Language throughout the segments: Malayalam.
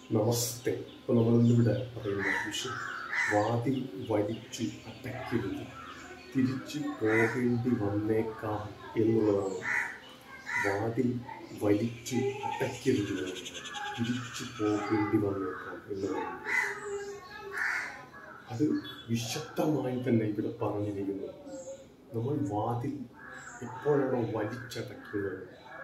നമസ്തേ ഇപ്പോൾ നമ്മളിന്നിവിടെ പറയുന്ന വിഷയം വാതിൽ വലിച്ചു അടയ്ക്കരുത് തിരിച്ചു പോകേണ്ടി വന്നേക്കാം എന്നുള്ളതാണ് വാതിൽ വലിച്ചു അടയ്ക്കരുത് തിരിച്ചു പോകേണ്ടി വന്നേക്കാം എന്നുള്ളതാണ് അത് വിശക്തമായി തന്നെ ഇവിടെ പറഞ്ഞിരിക്കുന്നു നമ്മൾ വാതിൽ എപ്പോഴാണോ വലിച്ചടയ്ക്കുന്നത്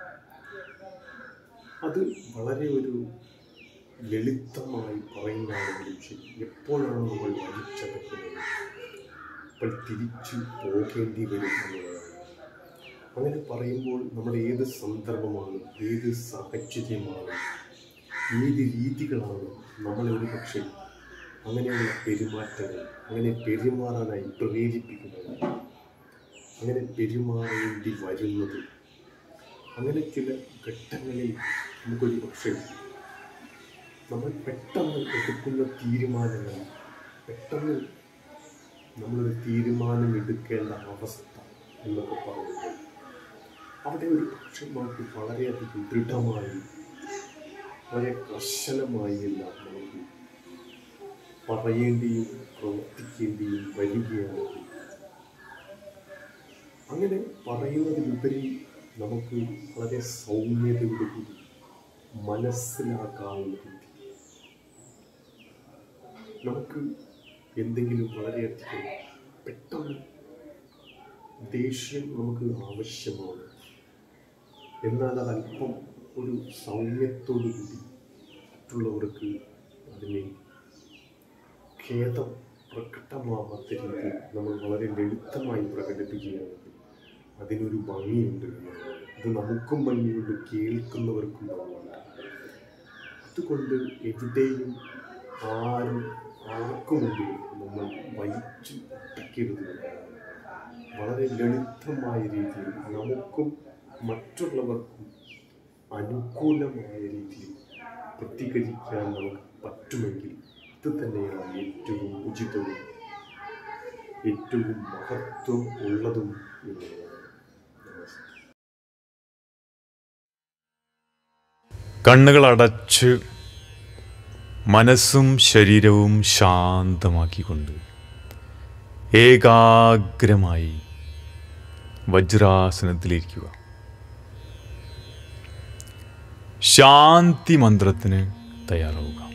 അത് വളരെ ഒരു ലളിതമായി പറയുന്നതാണെങ്കിലും ശരി എപ്പോഴാണ് നമ്മൾ വലിച്ചടയ്ക്കുന്നത് അപ്പോൾ തിരിച്ചു പോകേണ്ടി വരും എന്നുള്ളതാണ് അങ്ങനെ പറയുമ്പോൾ നമ്മുടെ ഏത് സന്ദർഭമാണ് ഏത് സാഹചര്യമാണ് ഏത് രീതികളാണ് നമ്മളെ ഒരു പക്ഷേ അങ്ങനെയുള്ള പെരുമാറ്റങ്ങൾ അങ്ങനെ പെരുമാറാനായി പ്രേരിപ്പിക്കുന്നത് അങ്ങനെ പെരുമാറേണ്ടി വരുന്നത് അങ്ങനെ ചില ഘട്ടങ്ങളിൽ നമുക്കൊരു പക്ഷേ നമ്മൾ പെട്ടെന്ന് എടുക്കുന്ന തീരുമാനങ്ങൾ പെട്ടെന്ന് നമ്മളൊരു തീരുമാനം എടുക്കേണ്ട അവസ്ഥ എന്നൊക്കെ പറയുമ്പോൾ അവിടെ ഒരു പക്ഷെ നമുക്ക് വളരെയധികം ദൃഢമായി വളരെ കർശനമായി എല്ലാം നമുക്ക് പറയേണ്ടിയും പ്രവർത്തിക്കേണ്ടിയും വരികയാണെങ്കിൽ അങ്ങനെ പറയുന്നതിലുപരി നമുക്ക് വളരെ സൗമ്യതയോട് കൂടി മനസ്സിലാക്കാവുന്ന രീതി നമുക്ക് എന്തെങ്കിലും വളരെയധികം പെട്ടെന്ന് ദേഷ്യം നമുക്ക് ആവശ്യമാണ് എന്നാൽ അത് അല്പം ഒരു സൗമ്യത്തോടു കൂടി മറ്റുള്ളവർക്ക് അതിനെ ഖേദം പ്രകടമാവാത്ത രീതിയിൽ നമ്മൾ വളരെ ലളിതമായി പ്രകടിപ്പിക്കുകയാണെങ്കിൽ അതിനൊരു ഭംഗിയുണ്ട് അത് നമുക്കും ഭംഗിയുണ്ട് കേൾക്കുന്നവർക്കും ഭംഗിയുണ്ട് അതുകൊണ്ട് എവിടെയും ആരും ആർക്കുമെങ്കിലും നമ്മൾ വലിച്ചു ഒട്ടയ്ക്കരുത് വളരെ ലളിതമായ രീതിയിൽ നമുക്കും മറ്റുള്ളവർക്കും അനുകൂലമായ രീതിയിൽ പ്രതികരിക്കാൻ നമുക്ക് പറ്റുമെങ്കിൽ ഇത് തന്നെയാണ് ഏറ്റവും ഉചിതവും ഏറ്റവും മഹത്വം ഉള്ളതും എന്നുള്ളതാണ് നമസ്തേ കണ്ണുകൾ അടച്ച് മനസ്സും ശരീരവും ശാന്തമാക്കിക്കൊണ്ട് ഏകാഗ്രമായി വജ്രാസനത്തിലിരിക്കുക ശാന്തി മന്ത്രത്തിന് തയ്യാറാവുക